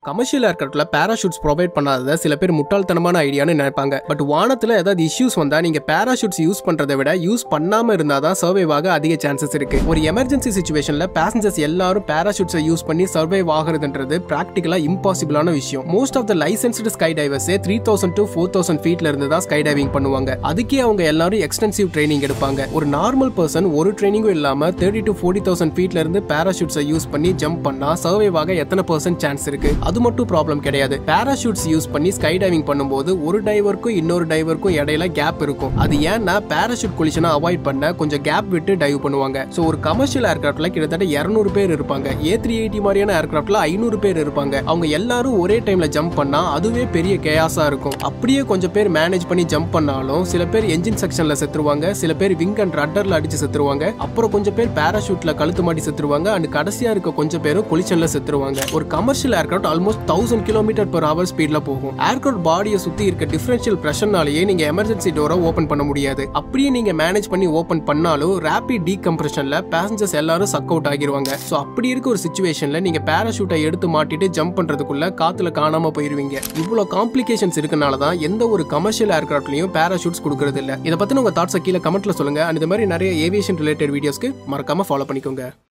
commercial ஏர்கிராஃப்ட்ல parachutes provide பண்ணாதத சில பேர் முட்டாள்தனமான ஐடியான்னு நினைப்பாங்க பட் வானத்துல ஏதாவது இஷ்யூஸ் வந்தா நீங்க பேராஷூட்ஸ் யூஸ் பண்றதை விட யூஸ் பண்ணாம இருந்தாதான் சர்வைவ் ஆக அதிக சான்சஸ் இருக்கு ஒரு எமர்ஜென்சி சுச்சுவேஷன்ல பேசஞ்சர்ஸ் எல்லாரும் பேராஷூட்ஸை யூஸ் பண்ணி சர்வைவ் ஆகுறதுன்றது பிராக்டிகலா இம்பாசிபிளான விஷயம் most of the licensed sky டைவர்ஸே three thousand to four thousand ஃபீட்ல இருந்து தான் ஸ்கை டைவிங் பண்ணுவாங்க அதுக்கே அவங்க எல்லாரும் எக்ஸ்டென்சிவ் ட்ரைனிங் எடுப்பாங்க ஒரு நார்மல் பர்சன் ஒரு ட்ரைனிங்கும் இல்லாம தேர்ட்டி டு ஃபோர்ட்டி தௌசண்ட் ஃபீட்ல இருந்து பேராஷூட்ஸை யூஸ் பண்ணி ஜம்ப் பண்ணா சர்வைவ் ஆக எத்தனை பர்சன்ட் சான்ஸ் இருக்கு அது மட்டும் ப்ராப்ளம் கிடையாது பேராஷூட்ஸ் யூஸ் பண்ணி ஸ்கை டைவிங் பண்ணும்போது ஒரு டைவருக்கும் இன்னொரு டைவருக்கும் இடையில கேப் இருக்கும் அது ஏன்னா பேராஷூட் கொலிஷனை அவாய்ட் பண்ண கொஞ்சம் கேப் விட்டு டைவ் பண்ணுவாங்க ஸோ ஒரு கமர்ஷியல் ஏர்கிராஃப்ட்ல கிட்டத்தட்ட இரநூறு பேர் இருப்பாங்க ஏ த்ரீ எயிட்டி மாதிரியான ஏர்கிராஃப்ட்ல ஐநூறு பேர் இருப்பாங்க அவங்க எல்லாரும் ஒரே டைம்ல ஜம்ப் பண்ணா அதுவே பெரிய கேயாஸா இருக்கும் அப்படியே கொஞ்சம் பேர் மேனேஜ் பண்ணி ஜம்ப் பண்ணாலும் சில பேர் என்ஜின் செக்ஷன்ல செத்துருவாங்க சில பேர் விங் அண்ட் ரட்டர்ல அடிச்சு செத்துருவாங்க அப்புறம் கொஞ்சம் பேர் பேராஷூட்ல கழுத்து மாட்டி செத்துருவாங்க அண்ட் கடைசியா இருக்க கொஞ்சம் பேரும் கொலிஷன்ல செத்துருவாங்க ஒரு commercial aircraft almost thousand kilometre per hour ஸ்பீட்ல போகும் ஏர்கிராஃப்ட் பாடியை சுத்தி இருக்க டிஃபரன்ஷியல் ப்ரெஷர்னாலேயே நீங்க எமர்ஜென்சி டோரை ஓபன் பண்ண முடியாது அப்படியே நீங்க மேனேஜ் பண்ணி ஓபன் பண்ணாலும் ரேபிட் டீகம்ப்ரெஷன்ல பேசஞ்சர்ஸ் எல்லாரும் சக் அவுட் ஆகிருவாங்க ஸோ அப்படி இருக்க ஒரு சுச்சுவேஷன்ல நீங்க பேராஷூட்டை எடுத்து மாட்டிட்டு ஜம்ப் பண்றதுக்குள்ள காத்துல காணாம போயிருவீங்க இவ்வளவு காம்ப்ளிகேஷன்ஸ் இருக்கனால தான் எந்த ஒரு கமர்ஷியல் ஏர்கிராஃப்ட்லயும் பேராஷூட்ஸ் கொடுக்கறது இல்ல இதை பத்தின உங்க தாட்ஸை கீழே கமெண்ட்ல சொல்லுங்க அண்ட் இந்த மாதிரி நிறைய ஏவியேஷன் ரிலேட்டட் வீடியோஸ்க்கு மறக்காம ஃபாலோ பண்ணிக்கோங்க